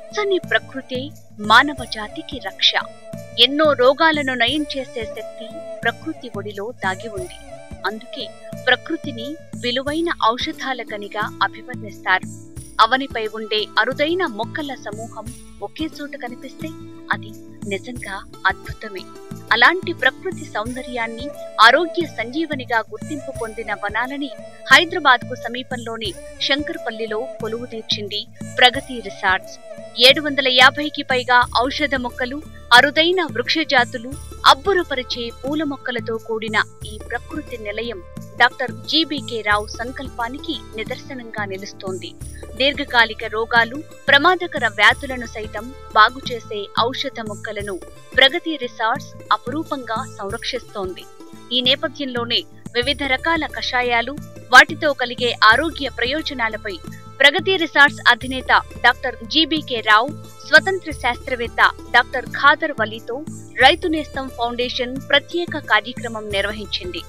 పచ్చని ప్రకృతే మానవ జాతికి రక్ష ఎన్నో రోగాలను నయం చేసే శక్తి ప్రకృతి ఒడిలో దాగి ఉంది అందుకే ప్రకృతిని విలువైన ఔషధాల గనిగా అభివర్ణిస్తారు అవనిపై ఉండే అరుదైన మొక్కల సమూహం ఒకే చోట కనిపిస్తే అది నిజంగా అద్భుతమే అలాంటి ప్రకృతి సౌందర్యాన్ని ఆరోగ్య సంజీవనిగా గుర్తింపు పొందిన వనాలని హైదరాబాద్ కు సమీపంలోని శంకర్పల్లిలో కొలువు తీర్చింది ప్రగతి రిసార్ట్స్ ఏడు వందల యాభైకి పైగా ఔషధ మొక్కలు అరుదైన వృక్ష జాతులు అబ్బురపరిచే పూల మొక్కలతో కూడిన ఈ ప్రకృతి నిలయం డాక్టర్ జీబీకే రావు సంకల్పానికి నిదర్శనంగా నిలుస్తోంది దీర్ఘకాలిక రోగాలు ప్రమాదకర వ్యాధులను సైతం బాగు చేసే ఔషధ మొక్కలను ప్రగతి రిసార్ట్స్ అపురూపంగా సంరక్షిస్తోంది ఈ నేపథ్యంలోనే వివిధ రకాల కషాయాలు వాటితో కలిగే ఆరోగ్య ప్రయోజనాలపై ప్రగతి రిసార్ట్స్ అధినేత డాక్టర్ జీబీకే రావు స్వతంత్ర శాస్త్రవేత్త డాక్టర్ ఖాదర్ వలీతో రైతు నేస్తం ఫౌండేషన్ ప్రత్యేక కార్యక్రమం నిర్వహించింది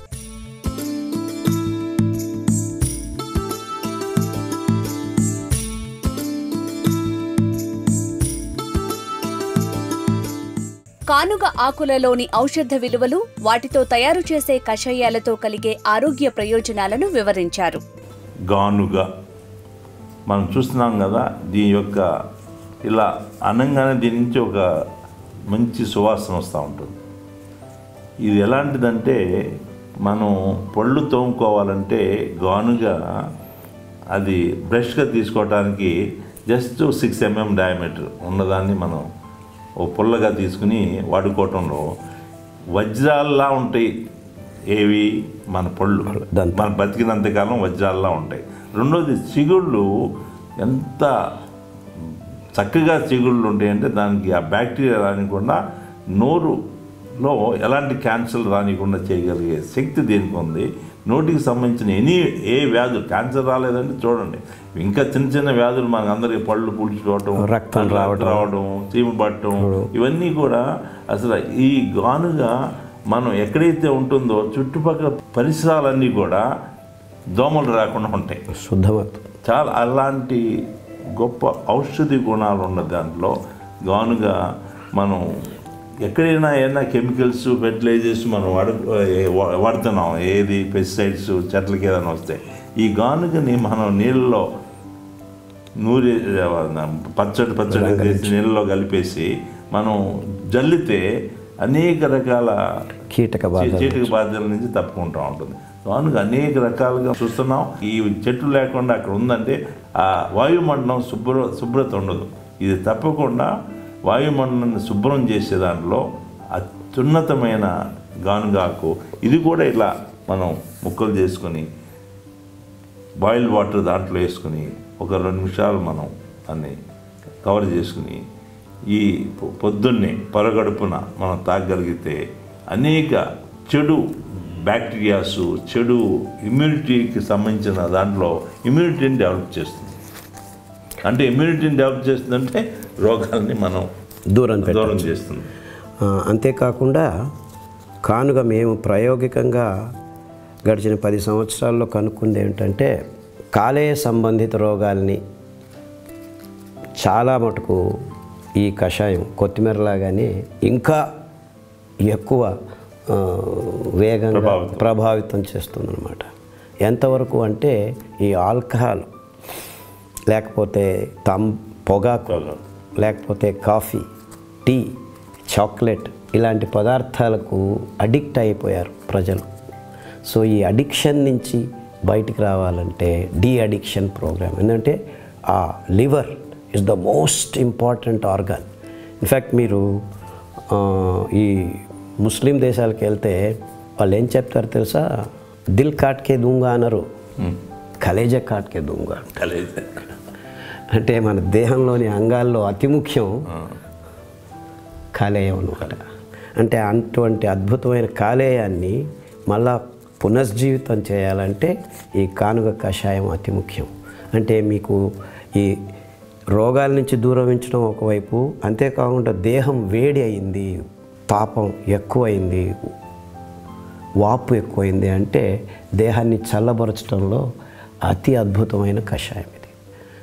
కానుగ ఆకులలోని ఔషధ విలువలు వాటితో తయారు చేసే కషాయాలతో కలిగే ఆరోగ్య ప్రయోజనాలను వివరించారు గానుగ మనం చూస్తున్నాం కదా దీని యొక్క ఇలా అనంగానే దీని నుంచి ఒక మంచి సువాసన వస్తూ ఉంటుంది ఇది ఎలాంటిదంటే మనం పళ్ళు తోముకోవాలంటే గానుగ అది బ్రష్గా తీసుకోవడానికి జస్ట్ సిక్స్ ఎంఎం డయామీటర్ ఉన్నదాన్ని మనం ఓ పుల్లగా తీసుకుని వాడుకోవటంలో వజ్రాల్లా ఉంటాయి ఏవి మన పళ్ళు దంతం. మన బతికినంతకాలం వజ్రాల్లా ఉంటాయి రెండోది చిగుళ్ళు ఎంత చక్కగా చిగుళ్ళు ఉంటాయి అంటే దానికి ఆ బ్యాక్టీరియా రానికుండా నోరులో ఎలాంటి క్యాన్సర్ రానికుండా చేయగలిగే శక్తి దీనికి ఉంది నోటికి సంబంధించిన ఎనీ ఏ వ్యాధులు క్యాన్సర్ రాలేదంటే చూడండి ఇంకా చిన్న చిన్న వ్యాధులు మనకు అందరికీ పళ్ళు పులుచుకోవటం రక్తం రావటం. రావడం చీమ పట్టడం ఇవన్నీ కూడా అసలు ఈ గానుగా మనం ఎక్కడైతే ఉంటుందో చుట్టుపక్కల పరిసరాలన్నీ కూడా దోమలు రాకుండా ఉంటాయి శుద్ధమవుతుంది చాలా అలాంటి గొప్ప ఔషధి గుణాలు ఉన్న దాంట్లో గానుగా మనం ఎక్కడైనా ఏదైనా కెమికల్స్ ఫెర్టిలైజర్స్ మనం వాడు ఏ- వా- వాడుతున్నాం ఏది పెస్టిసైడ్స్ చెట్లకి ఏదైనా వస్తాయి ఈ గానుగని మనం నీళ్ళలో నూరి పచ్చడి పచ్చడి చేసి నీళ్ళలో కలిపేసి మనం జల్లితే అనేక రకాల కీటక బాధ చీటిక బాధ్యతల నుంచి తప్పుకుంటూ ఉంటుంది కనుక అనేక రకాలుగా చూస్తున్నాం ఈ చెట్టు లేకుండా అక్కడ ఉందంటే ఆ వాయుమండలం శుభ్ర శుభ్రత ఉండదు ఇది తప్పకుండా వాయుమండలాన్ని శుభ్రం చేసే దాంట్లో అత్యున్నతమైన గానుగాకు ఇది కూడా ఇలా మనం ముక్కలు చేసుకొని బాయిల్ వాటర్ దాంట్లో వేసుకుని ఒక రెండు నిమిషాలు మనం దాన్ని కవర్ చేసుకుని ఈ పొ- పొద్దున్నే పరగడుపున మనం తాగగలిగితే అనేక చెడు బ్యాక్టీరియాస్ చెడు ఇమ్యూనిటీకి సంబంధించిన దాంట్లో ఇమ్యూనిటీని డెవలప్ చేస్తుంది అంటే ఇమ్యూనిటీని డెవలప్ చేస్తుందంటే రోగాల్ని మనం దూరం పెట్ట దూరం చేస్తుంది ఆ, అంతేకాకుండా కానుక మేము ప్రాయోగికంగా గడిచిన పది సంవత్సరాల్లో కనుక్కుంది ఏంటంటే కాలేయ సంబంధిత రోగాల్ని చాలా మటుకు ఈ కషాయం కొత్తిమీరలాగానే ఇంకా ఎక్కువ ఆ, వేగంగా ప్రభావితం. ప్రభావితం చేస్తుందన్నమాట ఎంతవరకు అంటే ఈ ఆల్కహాల్ లేకపోతే తమ్ పొగాకు పొగాకు. లేకపోతే కాఫీ టీ చాక్లెట్ ఇలాంటి పదార్థాలకు అడిక్ట్ అయిపోయారు ప్రజలు సో ఈ అడిక్షన్ నుంచి బయటికి రావాలంటే డీ అడిక్షన్ ప్రోగ్రామ్ ఎందుకంటే ఆ liver is the most important organ in fact మీరు ఆ, ఈ ముస్లిం దేశాలకు వెళ్తే వాళ్ళు ఏం చెప్తారు తెలుసా దిల్ కాట్కే దూంగా అనరు కలేజ కాట్కే దూంగా కలిగితే అంటే మన దేహంలోని అంగాల్లో అతి ముఖ్యం కాలేయం అనమాట అంటే అటువంటి అద్భుతమైన కాలేయాన్ని మళ్ళా పునర్జీవితం చేయాలంటే ఈ కానుక కషాయం అతి ముఖ్యం అంటే మీకు ఈ రోగాల నుంచి దూరం ఉంచడం ఒకవైపు అంతేకాకుండా దేహం వేడి అయింది తాపం ఎక్కువైంది వాపు ఎక్కువైంది అంటే దేహాన్ని చల్లబరచడంలో అతి అద్భుతమైన కషాయం ఇది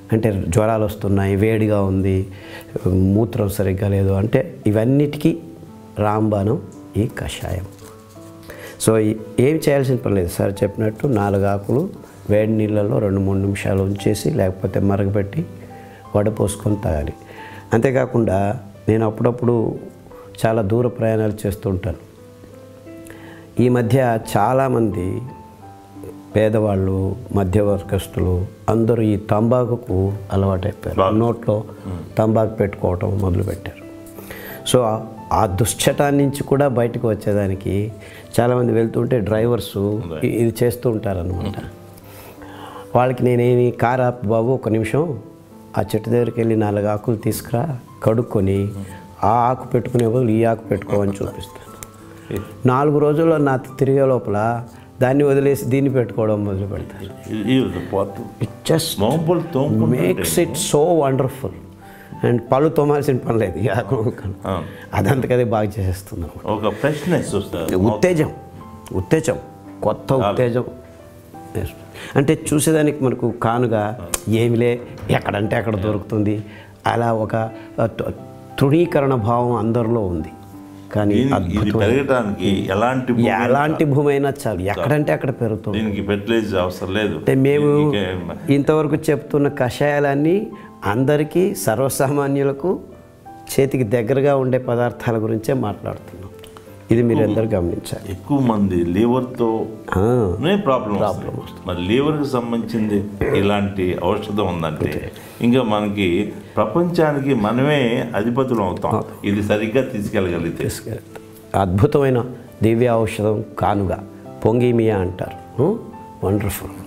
అంటే జ్వరాలు వస్తున్నాయి వేడిగా ఉంది మూత్రం సరిగ్గా లేదు అంటే ఇవన్నిటికీ రాంబాణం ఈ కషాయం సో ఈ- ఏం చేయాల్సిన పని లేదు సార్ చెప్పినట్టు నాలుగు ఆకులు వేడి నీళ్ళల్లో రెండు మూడు నిమిషాలు ఉంచేసి లేకపోతే మరగపెట్టి వడపోసుకొని తాగాలి అంతేకాకుండా నేను అప్పుడప్పుడు చాలా దూర ప్రయాణాలు చేస్తుంటాను ఈ మధ్య చాలామంది పేదవాళ్ళు మధ్యవర్గస్తులు అందరూ ఈ తంబాకుకు అలవాటైపోయారు నోట్లో తంబాకు పెట్టుకోవటం మొదలుపెట్టారు సో ఆ- ఆ దుశ్చటాన్ని నుంచి కూడా బయటకు వచ్చేదానికి చాలామంది వెళ్తుంటే డ్రైవర్స్ ఇ- ఇది చేస్తూ ఉంటారనమాట వాళ్ళకి నేనేమి కార్ ఆపు బాబు ఒక నిమిషం ఆ చెట్టు దగ్గరికి వెళ్ళి నాలుగు ఆకులు తీసుకురా కడుక్కొని ఆ ఆకు పెట్టుకునే బదులు ఈ ఆకు పెట్టుకోమని చూపిస్తాను నాలుగు రోజుల్లో నా తిరిగే లోపల దాన్ని వదిలేసి దీన్ని పెట్టుకోవడం మొదలు పెడతారు ఇది పోతు ఇట్ జస్ట్ మోంపులు తోముకుంటుంటే makes it so wonderful and పళ్ళు తోమాల్సిన పని లేదు ఈ ఆకు అవును. అదంతకదే బాగా చేసేస్తున్నాం ఒక ఫ్రెష్నెస్ వస్తుంది ఉత్తేజం ఉత్తేజం కొత్త ఉత్తేజం అంటే చూసేదానికి మనకు కానుగా ఏమిలే ఎక్కడంటే అక్కడ దొరుకుతుంది అలా ఒక త- తృణీకరణ భావం అందరిలో ఉంది కానీ దీని- ఇది అద్భుతమైన పెరగడానికి ఎలాంటి భూమి ఎలాంటి భూమి అయినా చాలు ఎక్కడంటే అక్కడ పెరుగుతుంది దీనికి ఫెర్టిలైజర్ అవసరం లేదు అంటే మేము దీనికి ఇంతవరకు చెప్తున్న కషాయాలన్నీ అందరికీ సర్వసామాన్యులకు చేతికి దగ్గరగా ఉండే పదార్థాల గురించే మాట్లాడుతున్నాం ఇది మీరు అందరూ గమనించాలి ఎక్కువ మంది లివర్తో ఆ, ప్రాబ్లం వస్తుంది మరి లివర్కి సంబంధించింది ఇలాంటి ఔషధం ఉందంటే ఇంకా మనకి ప్రపంచానికి మనమే అధిపతులు అవుతాం ఇది సరిగ్గా తీసుకెళ్ళగలిగితే తీసుకెళ్తాం. అద్భుతమైన దివ్య ఔషధం కానుగా పొంగిమియా అంటారు వండర్ఫుల్